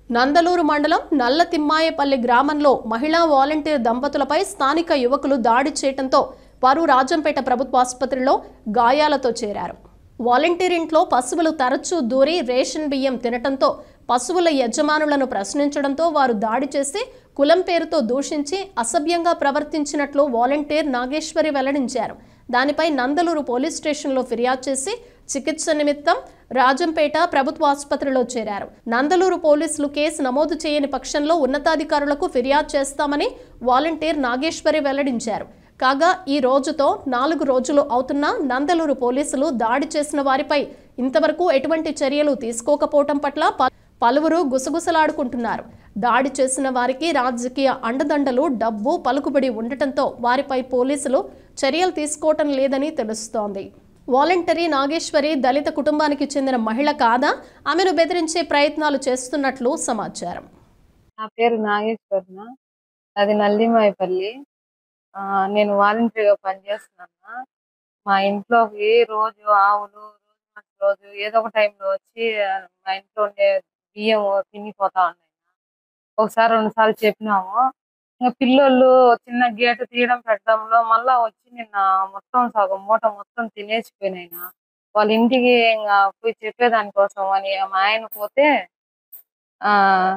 నందలూరు మండలం నల్లతిమ్మాయపల్లి గ్రామంలో మహిళా వాలంటీర్ దంపతులపై స్థానిక యువకులు దాడి చేయడంతో వారు రాజంపేట ప్రభుత్వ ఆసుపత్రిలో గాయాలతో చేరారు వాలంటీర్ ఇంట్లో పశువులు తరచూ దూరి రేషన్ బియ్యం తినటంతో పశువుల యజమానులను ప్రశ్నించడంతో వారు దాడి చేసి కులం పేరుతో దూషించి అసభ్యంగా ప్రవర్తించినట్లు వాలంటీర్ నాగేశ్వరి వెల్లడించారు దానిపై నందలూరు పోలీస్ స్టేషన్లో ఫిర్యాదు చేసి చికిత్స నిమిత్తం రాజంపేట ప్రభుత్వ ఆసుపత్రిలో చేరారు నందలూరు పోలీసులు కేసు నమోదు చేయని పక్షంలో ఉన్నతాధికారులకు ఫిర్యాదు చేస్తామని వాలంటీర్ నాగేశ్వరి వెల్లడించారు కాగా ఈ రోజుతో నాలుగు రోజులు అవుతున్నా నందలూరు పోలీసులు దాడి చేసిన వారిపై ఇంతవరకు ఎటువంటి చర్యలు తీసుకోకపోవటం పట్ల ప- పలువురు గుసగుసలాడుకుంటున్నారు దాడి చేసిన వారికి రాజకీయ అండదండలు డబ్బు పలుకుబడి ఉండటంతో వారిపై పోలీసులు చర్యలు తీసుకోవటం లేదని తెలుస్తోంది వాలంటరీ నాగేశ్వరి దళిత కుటుంబానికి చెందిన మహిళ కాదా ఆమెను బెదిరించే ప్రయత్నాలు చేస్తున్నట్లు సమాచారం నా పేరు నాగేశ్వర్న అది నల్లిమాయపల్లి ఆ, నేను వాలంటీర్గా పనిచేస్తున్నాను మా ఇంట్లోకి రోజు ఆవులు రోజు మార్చి రోజు ఏదో ఒక టైంలో వచ్చి ఆ, మా ఇంట్లో ఉండే బియ్యం తినిపోతా ఉన్నాయి ఒకసారి రెండు సార్లు చెప్పినాము ఇంకా పిల్లోళ్ళు చిన్న గేటు తీయడం పెట్టడంలో మళ్ళా వచ్చి నిన్న మొత్తం సగం మూట మొత్తం తినేసిపోయినాయి వాళ్ళ ఇంటికి ఇంకా పోయి చెప్పేదానికోసం అని మా ఆయన పోతే ఆ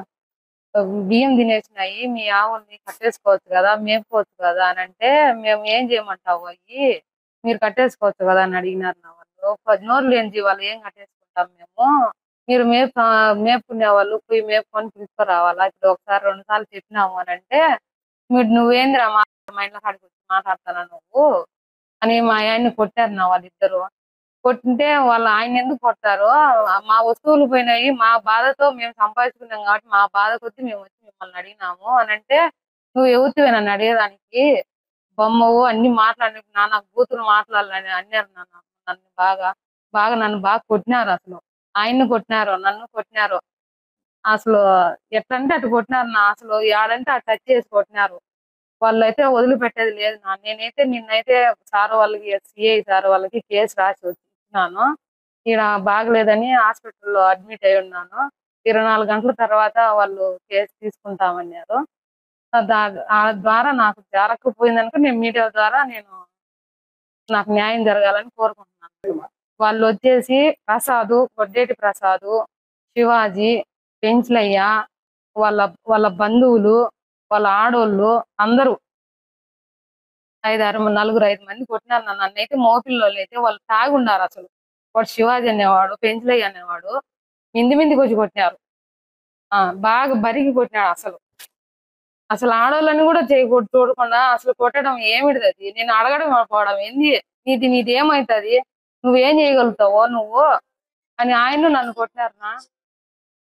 బియ్యం తినేసినాయి మీ ఆవుల్ని కట్టేసుకోవచ్చు కదా మేపుకోవచ్చు కదా అని అంటే మేము ఏం చేయమంటావు అయ్యి మీరు కట్టేసుకోవచ్చు కదా అని అడిగినారు నా వాళ్ళు పది నోరు లేని వాళ్ళు ఏం కట్టేసుకుంటాం మేము మీరు మేపు మేపుకునే వాళ్ళు పోయి మేపుకొని తీసుకురావాలా ఇప్పుడు ఒకసారి రెండు సార్లు చెప్పినాము అని అంటే మీరు నువ్వేందిరా మా మా ఇంట్లో కాడికి వచ్చి మాట్లాడతానా నువ్వు అని మా ఆయన్ని కొట్టారు నా వాళ్ళిద్దరు కొట్టింటే వాళ్ళు ఆయన ఎందుకు కొడతారు మా వస్తువులు పోయినాయి మా బాధతో మేము సంపాదించుకున్నాం కాబట్టి మా బాధ కొద్దీ మేము వచ్చి మిమ్మల్ని అడిగినాము అని అంటే నువ్వు ఎవరితివే నన్ను అడిగేదానికి బొమ్మవు అన్ని మాట్లాడి నాన్న కూతురు మాట్లాడాలని అన్నారు నాన్న నన్ను బాగా బాగా నన్ను బాగా కొట్టినారు అసలు ఆయన్ని కొట్టినారు నన్ను కొట్టినారు అసలు ఎట్లంటే అటు కొట్టినారు నా అసలు ఏడంటే అటు టచ్ చేసి కొట్టినారు వాళ్ళైతే వదిలిపెట్టేది లేదు నా నేనైతే నిన్నైతే సార్ వాళ్ళకి సిఐ సార్ వాళ్ళకి కేసు రాసి వచ్చినాను ఈడ బాగలేదని హాస్పిటల్లో అడ్మిట్ అయి ఉన్నాను ఇరవై నాలుగు గంటల తర్వాత వాళ్ళు కేసు తీసుకుంటామన్నారు దా- ఆ ద్వారా నాకు జరగకపోయిందనుకో నేను మీడియా ద్వారా నేను నాకు న్యాయం జరగాలని కోరుకుంటున్నాను వాళ్ళు వచ్చేసి ప్రసాద్ కొడ్డేటి ప్రసాద్ శివాజీ పెంచలయ్య వాళ్ళ వాళ్ళ బంధువులు వాళ్ళ ఆడోళ్ళు అందరూ ఐదారు మ- నలుగురు ఐదు మంది కొట్టినారు నన్ను నన్నైతే మోపిల్లోళ్ళు అయితే వాళ్ళు తాగి ఉన్నారు అసలు వాడు శివాజీ అనేవాడు పెంచలయ్య అనేవాడు మింది మిందికి వచ్చి కొట్టినారు ఆ బాగా బరికి కొట్టినాడు అసలు అసలు ఆడోళ్ళని కూడా చేయకూడదు చూడకుండా అసలు కొట్టడం ఏమిటిది అది నేను అడగడం పోవడం ఏంది నీది నీది ఏమవుతుంది నువ్వేం చేయగలుగుతావో నువ్వు అని ఆయన నన్ను కొట్టినారు నా